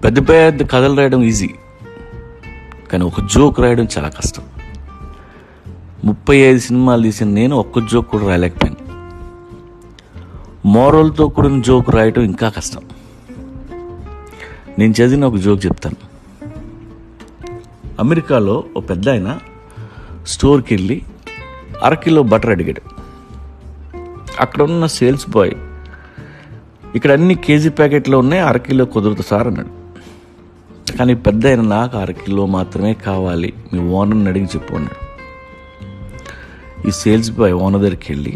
పెద్ద పెద్ద కథలు రాయడం ఈజీ కానీ ఒక జోక్ రాయడం చాలా కష్టం ముప్పై ఐదు సినిమాలు తీసిన నేను ఒక్క జోక్ కూడా రాయలేకపోయాను మోరల్తో కూడిన జోక్ రాయటం ఇంకా కష్టం నేను చదివిన ఒక జోక్ చెప్తాను అమెరికాలో ఓ పెద్ద ఆయన స్టోర్కి వెళ్ళి అరకిలో బటర్ అడిగాడు అక్కడ ఉన్న సేల్స్ బాయ్ ఇక్కడ అన్ని కేజీ ప్యాకెట్లో ఉన్నాయి అరకిలో కుదరదు సార్ అన్నాడు కానీ పెద్ద ఆయన నాకు అరకిలో మాత్రమే కావాలి మీ ఓనర్ని అడిగి చెప్పు అన్నాడు ఈ సేల్స్ బాయ్ ఓనర్ దగ్గరికి వెళ్ళి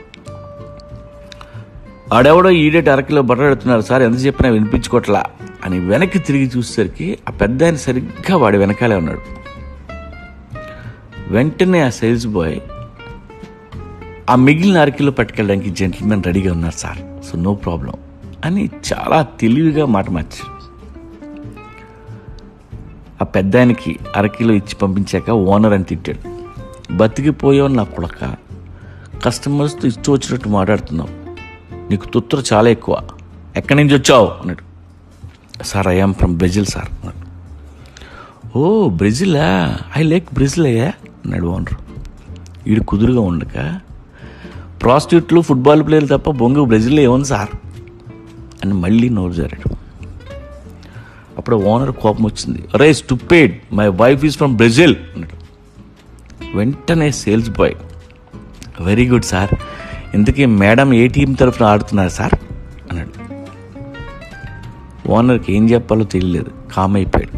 ఆడెవడో ఈడేటి అరకిలో బట్టర్ పెడుతున్నారు సార్ ఎంత చెప్పినా వినిపించుకోవట్లా అని వెనక్కి తిరిగి చూసేసరికి ఆ పెద్ద ఆయన సరిగ్గా వాడి వెనకాలే ఉన్నాడు వెంటనే ఆ సేల్స్ బాయ్ ఆ మిగిలిన అరకిలో పట్టుకెళ్ళడానికి జెంటిల్మెన్ రెడీగా ఉన్నారు సార్ సో నో ప్రాబ్లం అని చాలా తెలివిగా మాట మార్చారు ఆ పెద్ద ఆయనకి అరకిలో ఇచ్చి పంపించాక ఓనర్ అని తిట్టాడు బతికిపోయావు నా కొడక కస్టమర్స్తో ఇష్టం వచ్చినట్టు మాట్లాడుతున్నావు నీకు తుత్తర చాలా ఎక్కువ ఎక్కడి నుంచి వచ్చావు అన్నాడు sir I'm from Brazil sir అన్నాడు ఓ బ్రెజిలా ఐ లైక్ బ్రెజిల్ అయ్యా అన్నాడు ఓనర్ వీడు కుదురుగా ఉండక ప్రాస్టిట్యూట్లు ఫుట్బాల్ ప్లేయర్లు తప్ప బొంగు బ్రెజిల్లో ఏముంది సార్ అని మళ్ళీ నోరు జారాడు అప్పుడు ఓనర్ కోపం వచ్చింది అరే stupid my wife is from Brazil అన్నాడు వెంటనే sales boy very good sir ఇంతకీ మేడం ఏ టీం తరఫున ఆడుతున్నారు సార్ అన్నాడు ఓనర్కి ఏం చెప్పాలో తెలియలేదు కామ్ అయిపోయాడు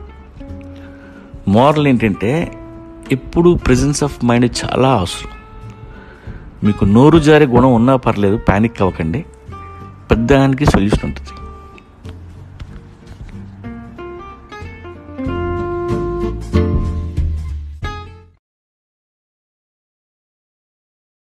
మోరల్ ఏంటంటే ఎప్పుడు ప్రెజెన్స్ ఆఫ్ మైండ్ చాలా అవసరం మీకు నోరు జారే గుణం ఉన్నా పర్లేదు ప్యానిక్ అవ్వకండి పెద్దానికి సొల్యూషన్ ఉంటుంది